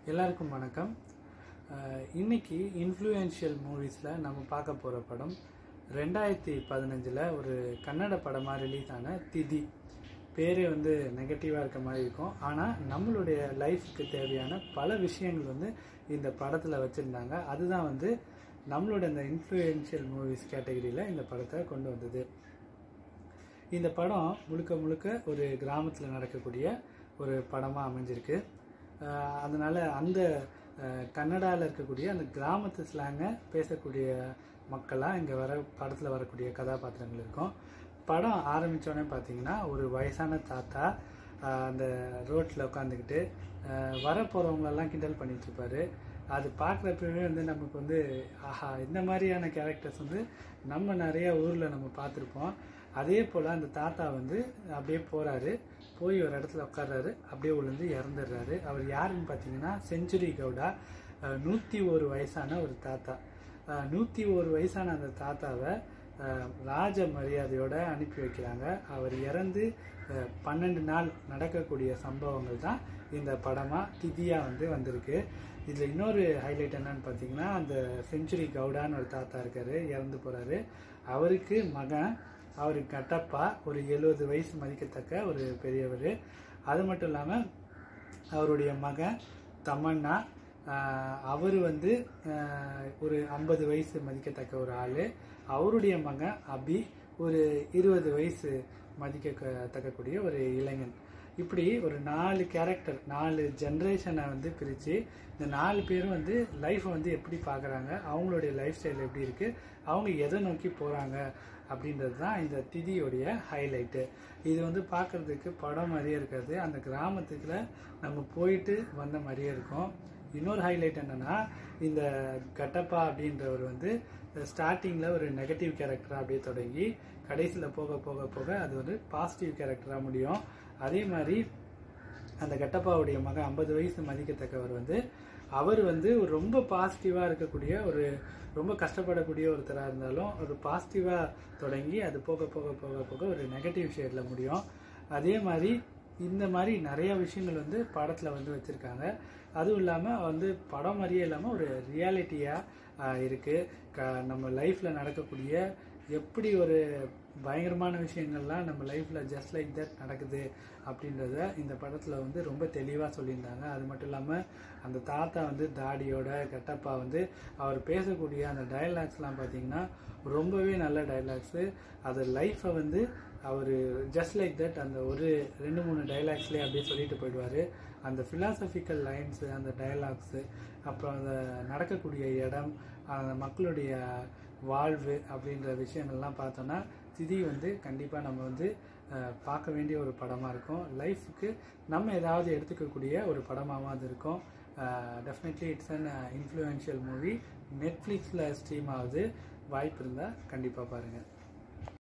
எல்லாருக்கும் வணக்கம் அஹ், இன்னைக்கு இன்ஃப்ளூயன்ஷியல் மூவிஸில் நம்ம பார்க்க போகிற படம் ரெண்டாயிரத்தி பதினஞ்சில் ஒரு கன்னட படமாக ரிலீஸ் ஆன திதி பேரே வந்து நெகட்டிவாக இருக்க மாதிரி இருக்கும் ஆனால் நம்மளுடைய லைஃப்க்கு தேவையான பல விஷயங்கள் வந்து இந்த படத்தில் வச்சுருந்தாங்க அதுதான் வந்து நம்மளோட இந்த இன்ஃப்ளூயன்ஷியல் மூவிஸ் கேட்டகரியில் இந்த படத்தை கொண்டு வந்தது இந்த படம் முழுக்க முழுக்க ஒரு கிராமத்தில் நடக்கக்கூடிய ஒரு படமாக அமைஞ்சிருக்கு அஹ் அதனால அந்த கன்னடாவில் இருக்கக்கூடிய அந்த கிராமத்து ஸ்லாங்கை பேசக்கூடிய மக்களாக இங்கே வர படத்தில் வரக்கூடிய கதாபாத்திரங்கள் இருக்கும் படம் ஆரம்பித்தோடனே பார்த்தீங்கன்னா ஒரு வயசான தாத்தா அஹ் அந்த ரோட்டில் உட்காந்துக்கிட்டு வர போகிறவங்களெல்லாம் கிண்டல் பண்ணிட்டு இருப்பாரு அது பார்க்குறப்பவே வந்து நமக்கு வந்து ஆஹா இந்த மாதிரியான கேரக்டர்ஸ் வந்து நம்ம நிறைய ஊரில் நம்ம பார்த்துருப்போம் அதே போல் அந்த தாத்தா வந்து அப்படியே போகிறாரு போய் ஒரு இடத்துல உட்கார்றாரு அப்படியே விழுந்து இறந்துடுறாரு அவர் யாருன்னு பார்த்தீங்கன்னா செஞ்சுரி கவுடா நூற்றி ஒரு வயசான ஒரு தாத்தா நூற்றி ஒரு வயசான அந்த தாத்தாவை அஹ், ராஜ மரியாதையோட அனுப்பி வைக்கிறாங்க அவர் இறந்து அஹ், பன்னெண்டு நாள் நடக்கக்கூடிய சம்பவங்கள் தான் இந்த படமாக திதியாக வந்து வந்திருக்கு இதில் இன்னொரு ஹைலைட் என்னன்னு பார்த்தீங்கன்னா அந்த செஞ்சுரி கவுடான்னு ஒரு தாத்தா இருக்காரு இறந்து போகிறாரு அவருக்கு மகன் அவருக்கு கட்டப்பா ஒரு எழுபது வயசு மதிக்கத்தக்க ஒரு பெரியவர் அது மட்டும் இல்லாமல் அவருடைய மகன் தமன்னா அவர் வந்து ஆஹ், ஒரு ஐம்பது வயசு மதிக்கத்தக்க ஒரு ஆள் அவருடைய மகன் அபி ஒரு இருபது வயசு மதிக்கத்தக்கக்கூடிய ஒரு இளைஞன் இப்படி ஒரு நாலு கேரக்டர் நாலு ஜென்ரேஷனை வந்து பிரித்து இந்த நாலு பேரும் வந்து லைஃப்பை வந்து எப்படி பார்க்குறாங்க அவங்களுடைய லைஃப் ஸ்டைல் எப்படி இருக்குது அவங்க எதை நோக்கி போகிறாங்க அப்படின்றது தான் இந்த திதியோடைய ஹைலைட்டு இது வந்து பார்க்குறதுக்கு படம் மாதிரியே இருக்காது அந்த கிராமத்துக்குள்ள நம்ம போயிட்டு வந்த மாதிரியே இருக்கும் இன்னொரு ஹைலைட் என்னன்னா இந்த கட்டப்பா அப்படின்றவர் வந்து ஸ்டார்டிங்கில் ஒரு நெகட்டிவ் கேரக்டராக அப்படியே தொடங்கி கடைசியில் போக போக போக அது வந்து பாசிட்டிவ் கேரக்டராக முடியும் அதே மாதிரி அந்த கட்டப்பாவுடைய மகன் ஐம்பது வயசு மதிக்கத்தக்கவர் வந்து அவர் வந்து ஒரு ரொம்ப பாசிட்டிவாக இருக்கக்கூடிய ஒரு ரொம்ப கஷ்டப்படக்கூடிய ஒருத்தராக இருந்தாலும் ஒரு பாசிட்டிவாக தொடங்கி அது போக போக போக போக ஒரு நெகட்டிவ் ஷேடில் முடியும் அதே மாதிரி இந்த மாதிரி நிறைய விஷயங்கள் வந்து படத்தில் வந்து வச்சுருக்காங்க அதுவும் இல்லாமல் வந்து படம் மாதிரியே இல்லாமல் ஒரு ரியாலிட்டியாக இருக்குது க நம்ம லைஃப்பில் நடக்கக்கூடிய எப்படி ஒரு பயங்கரமான விஷயங்கள்லாம் நம்ம லைஃப்பில் ஜஸ்ட் லைக் தட் நடக்குது அப்படின்றத இந்த படத்தில் வந்து ரொம்ப தெளிவாக சொல்லியிருந்தாங்க அது மட்டும் இல்லாமல் அந்த தாத்தா வந்து தாடியோட கட்டப்பா வந்து அவர் பேசக்கூடிய அந்த டயலாக்ஸ்லாம் பார்த்தீங்கன்னா ரொம்பவே நல்ல டயலாக்ஸு அது லைஃப்பை வந்து அவர் ஜஸ்ட் லைக் தட் அந்த ஒரு ரெண்டு மூணு டைலாக்ஸ்லேயே அப்படியே சொல்லிட்டு போயிடுவார் அந்த ஃபிலாசபிக்கல் லைன்ஸு அந்த டயலாக்ஸு அப்புறம் அந்த நடக்கக்கூடிய இடம் அந்த மக்களுடைய வாழ்வு அப்படின்ற விஷயங்கள்லாம் பார்த்தோன்னா திதி வந்து கண்டிப்பாக நம்ம வந்து அஹ், பார்க்க வேண்டிய ஒரு படமாக இருக்கும் லைஃபுக்கு நம்ம ஏதாவது எடுத்துக்கக்கூடிய ஒரு படமாகவும் அது இருக்கும் definitely it's an influential movie நெட்ஃப்ளிக்ஸில் ஸ்ட்ரீம் ஆகுது வாய்ப்பு இருந்தால் கண்டிப்பாக பாருங்கள்